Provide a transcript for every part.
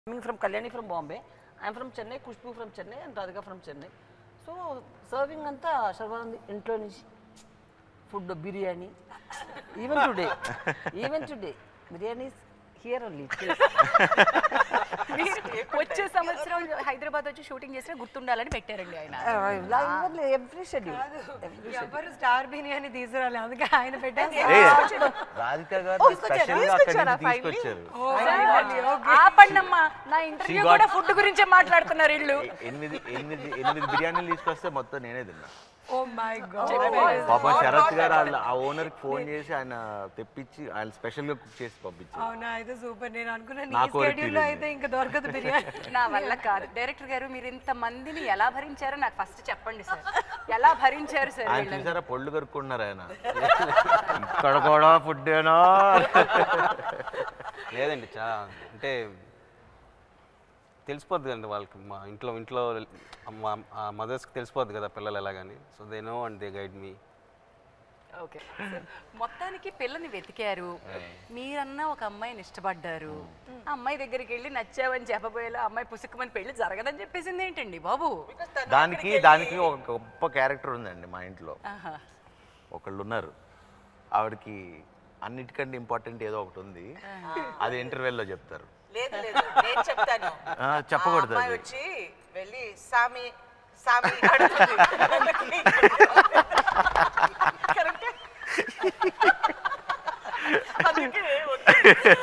coming from Kalyani from Bombay. I'm from Chennai, Kushbu from Chennai, and Radhika from Chennai. So serving అంతా శర్వానంద్ ఇంట్లో నుంచి food biryani even today even today biryani here only మీరు వచ్చే సంవత్సరం హైదరాబాద్ వచ్చి shooting చేస్తే గుర్తుండాలని పెట్టారండి ఆయన ఎవ్రీ షెడ్యూల్ ఎవ్రీ ఎవరు స్టార్ బిర్యానీ తీసుకురాలి అందుకే ఆయన పెట్టారు ఏయ్, రాధిక గారు స్పెషల్ గా అక్కడి నుంచి తీసుకొచ్చారు ఆపండమ్మా నా ఇంటర్వ్యూ She got- కూడా ఫుడ్ గురించే మాట్లాడుతున్నారు ఇల్లు ఎ- ఎనిమిది ఎనిమిది ఎనిమిది బిర్యానీలు తీసుకొస్తే మొత్తం నేనే తిన్నా ఓ మై గాడ్ పాపం శరత్ గారు వాళ్ళ ఆ ఓనర్ కి ఫోన్ చేసి ఆయన తెప్పించి ఆయన స్పెషల్ గా కుక్ చేసి పంపించారు అవునా అయితే సూపర్ నేను అనుకున్నా నీ నా కోరిక స్కెడ్యూల్ లో తీరింది. అయితే ఇంకా దొరకదు బిర్యానీ నా వల్ల కాదు డైరెక్టర్ గారు మీరు ఇంత మందిని ఎలా భరించారో నాకు ఫస్ట్ చెప్పండి సార్ ఎలా భరించారు సార్ ఆయన వీళ్ళని చూసారా పొళ్ళు కరుక్కున్నారు ఆయన ఇక్కడ కూడా ఫుడ్ ఏనా లేదండి చా అంటే తెలిసిపోద్ది కదండి వాళ్ళకి మా ఇంట్లో ఇంట్లో మా మదర్స్కి తెలిసిపోద్ది కదా పిల్లలు ఎలాగని so they know and they guide me okay మొత్తానికి పిల్లని వెతికారు మీరన్నా ఒక అమ్మాయిని ఇష్టపడ్డారు ఆ అమ్మాయి దగ్గరికి వెళ్ళి నచ్చావని చెప్పబోయేలా ఆ అమ్మాయి పుసుకుమని పెళ్లి జరగదని చెప్పేసింది ఏంటండి బాబు దానికి దానికి ఒక గొప్ప క్యారెక్టర్ ఉందండి మా ఇంట్లో ఆహా. ఒకళ్ళు ఉన్నారు ఆవిడకి అన్నిటికంటే ఇంపార్టెంట్ ఏదో ఒకటి ఉంది అది ఇంటర్వెల్లో చెప్తారు లేదు లేదు నేను చెప్తాను ఆ, చెప్పకూడదు ఆ అమ్మాయి అది. వచ్చి వెళ్ళి సామి సామి అడుగుతుంది కరెక్ట్ అందుకే వద్దు.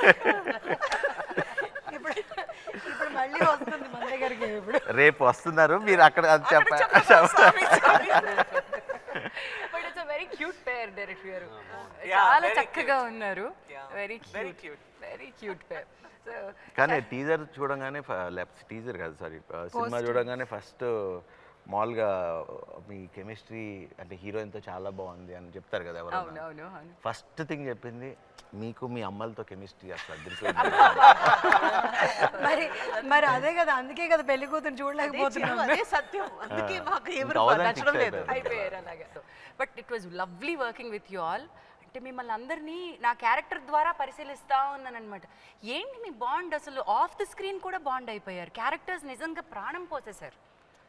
ఇప్పుడు ఇప్పుడు మళ్ళీ వస్తుంది మన దగ్గరికి ఇప్పుడు రేపు వస్తున్నారు మీరు అక్కడ అది చెప్ప సామి, సామి. But it's very cute pair director గారు Yeah, చాలా very చక్కగా ఉన్నారు Yeah, very very cute cute. Very cute pair so కానీ టీజర్ చూడంగానే టీజర్ కాదు సారీ సినిమా చూడంగానే ఫస్ట్ మామూలుగా మీ కెమిస్ట్రీ అంటే హీరోయిన్తో చాలా బాగుంది అని చెప్తారు కదా అవును ఎవరైనా అవును అవును ఫస్ట్ థింగ్ చెప్పింది మీకు మీ అమ్మలతో కెమిస్ట్రీ అసలు అదృష్టం మరి మరి అదే కదా అందుకే కదా పెళ్లి కూతురు అదే చూడలేకపోతున్నాం చిరు, అదే సత్యం అందుకే మాకు ఇంకా ఎవరు అవదని నచ్చడం fix లేదు అయిపోయారు. అయిపోయారు అలాగా but it was lovely working with you all అంటే మిమ్మల్ని అందరినీ నా క్యారెక్టర్ ద్వారా పరిశీలిస్తా ఉన్నాను అనమాట ఏంటి మీ బాండ్ అసలు ఆఫ్ ద స్క్రీన్ కూడా బాండ్ అయిపోయారు క్యారెక్టర్స్ నిజంగా ప్రాణం పోసేశారు